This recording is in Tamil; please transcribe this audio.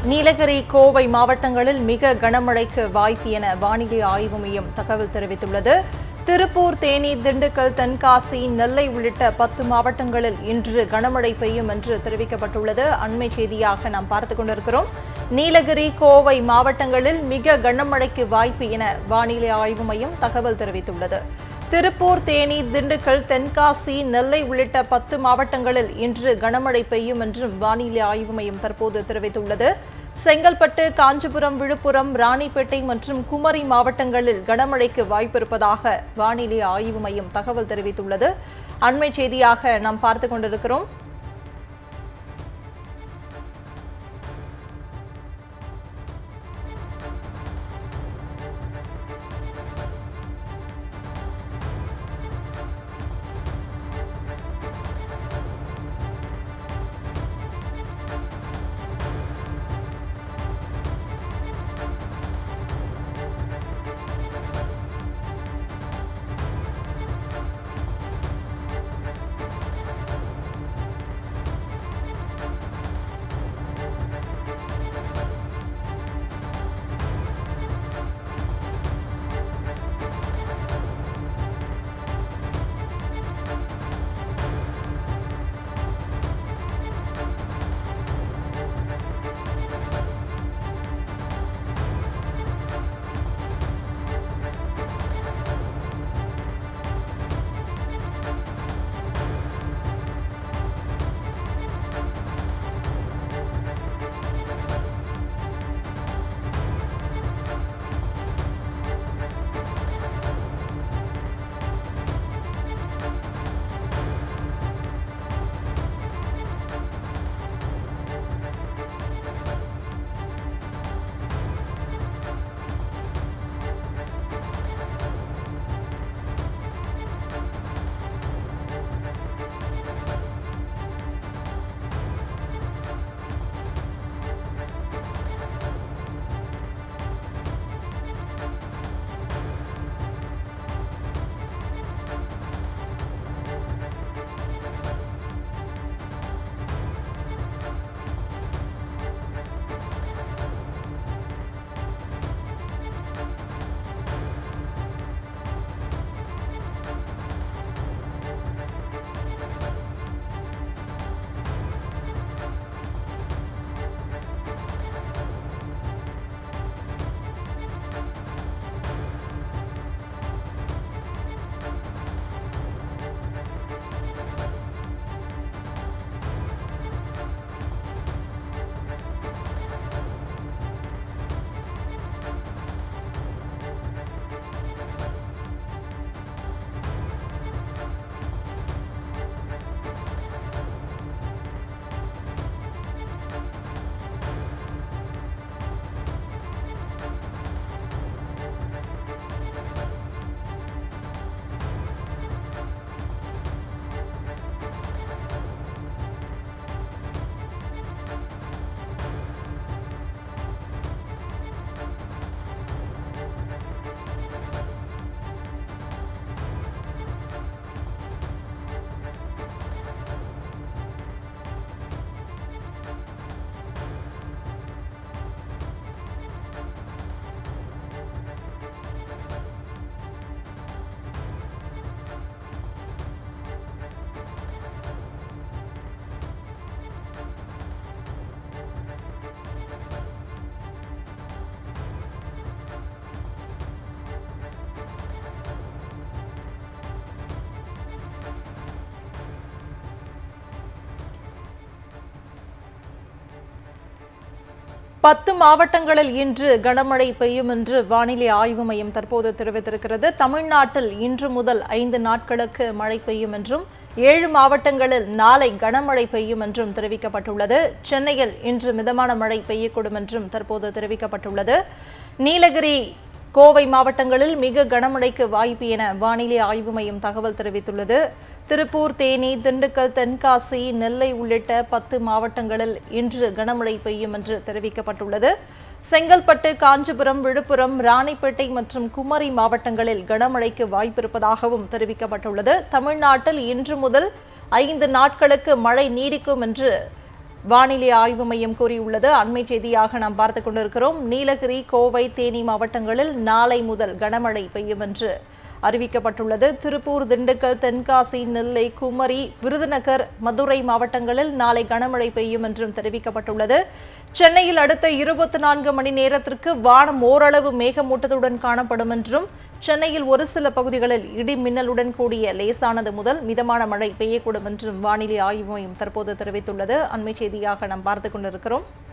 நீலகிரி கோவை மாவட்டங்களில் மிக கனமழைக்கு வாய்ப்பு என வானிலை ஆய்வு மையம் தகவல் தெரிவித்துள்ளது திருப்பூர் தேனி திண்டுக்கல் தென்காசி நெல்லை உள்ளிட்ட பத்து மாவட்டங்களில் இன்று கனமழை பெய்யும் என்று தெரிவிக்கப்பட்டுள்ளது அண்மை செய்தியாக நாம் பார்த்துக் கொண்டிருக்கிறோம் நீலகிரி கோவை மாவட்டங்களில் மிக கனமழைக்கு வாய்ப்பு என வானிலை ஆய்வு மையம் தகவல் தெரிவித்துள்ளது திருப்பூர் தேனி திண்டுக்கல் தென்காசி நெல்லை உள்ளிட்ட பத்து மாவட்டங்களில் இன்று கனமழை பெய்யும் என்றும் வானிலை ஆய்வு மையம் தற்போது தெரிவித்துள்ளது செங்கல்பட்டு காஞ்சிபுரம் விழுப்புரம் ராணிப்பேட்டை மற்றும் குமரி மாவட்டங்களில் கனமழைக்கு வாய்ப்பிருப்பதாக வானிலை ஆய்வு மையம் தகவல் தெரிவித்துள்ளது அண்மை செய்தியாக நாம் பார்த்து கொண்டிருக்கிறோம் பத்து மாவட்டங்களில் இன்று கனமழை பெய்யும் என்று வானிலை ஆய்வு மையம் தற்போது தெரிவித்திருக்கிறது தமிழ்நாட்டில் இன்று முதல் ஐந்து நாட்களுக்கு மழை பெய்யும் என்றும் ஏழு மாவட்டங்களில் நாளை கனமழை பெய்யும் என்றும் தெரிவிக்கப்பட்டுள்ளது சென்னையில் இன்று மிதமான மழை பெய்யக்கூடும் என்றும் தற்போது தெரிவிக்கப்பட்டுள்ளது நீலகிரி கோவை மாவட்டங்களில் மிக கனமழைக்கு வாய்ப்பு என வானிலை ஆய்வு மையம் தகவல் தெரிவித்துள்ளது திருப்பூர் தேனி திண்டுக்கல் தென்காசி நெல்லை உள்ளிட்ட பத்து மாவட்டங்களில் இன்று கனமழை பெய்யும் என்று தெரிவிக்கப்பட்டுள்ளது செங்கல்பட்டு காஞ்சிபுரம் விழுப்புரம் ராணிப்பேட்டை மற்றும் குமரி மாவட்டங்களில் கனமழைக்கு வாய்ப்பிருப்பதாகவும் தெரிவிக்கப்பட்டுள்ளது தமிழ்நாட்டில் இன்று முதல் ஐந்து நாட்களுக்கு மழை நீடிக்கும் என்று வானிலை ஆய்வு மையம் கூறியுள்ளது அண்மை செய்தியாக நாம் பார்த்துக் கொண்டிருக்கிறோம் நீலகிரி கோவை தேனி மாவட்டங்களில் நாளை முதல் கனமழை பெய்யும் என்று அறிவிக்கப்பட்டுள்ளது திருப்பூர் திண்டுக்கல் தென்காசி நெல்லை குமரி விருதுநகர் மதுரை மாவட்டங்களில் நாளை கனமழை பெய்யும் என்றும் தெரிவிக்கப்பட்டுள்ளது சென்னையில் அடுத்த இருபத்தி நான்கு மணி நேரத்திற்கு வானம் ஓரளவு மேகமூட்டத்துடன் காணப்படும் என்றும் சென்னையில் ஒரு சில பகுதிகளில் இடி மின்னலுடன் கூடிய லேசானது முதல் மிதமான மழை பெய்யக்கூடும் என்றும் வானிலை ஆய்வு மையம் தற்போது தெரிவித்துள்ளது அண்மை செய்தியாக நாம் பார்த்துக் கொண்டிருக்கிறோம்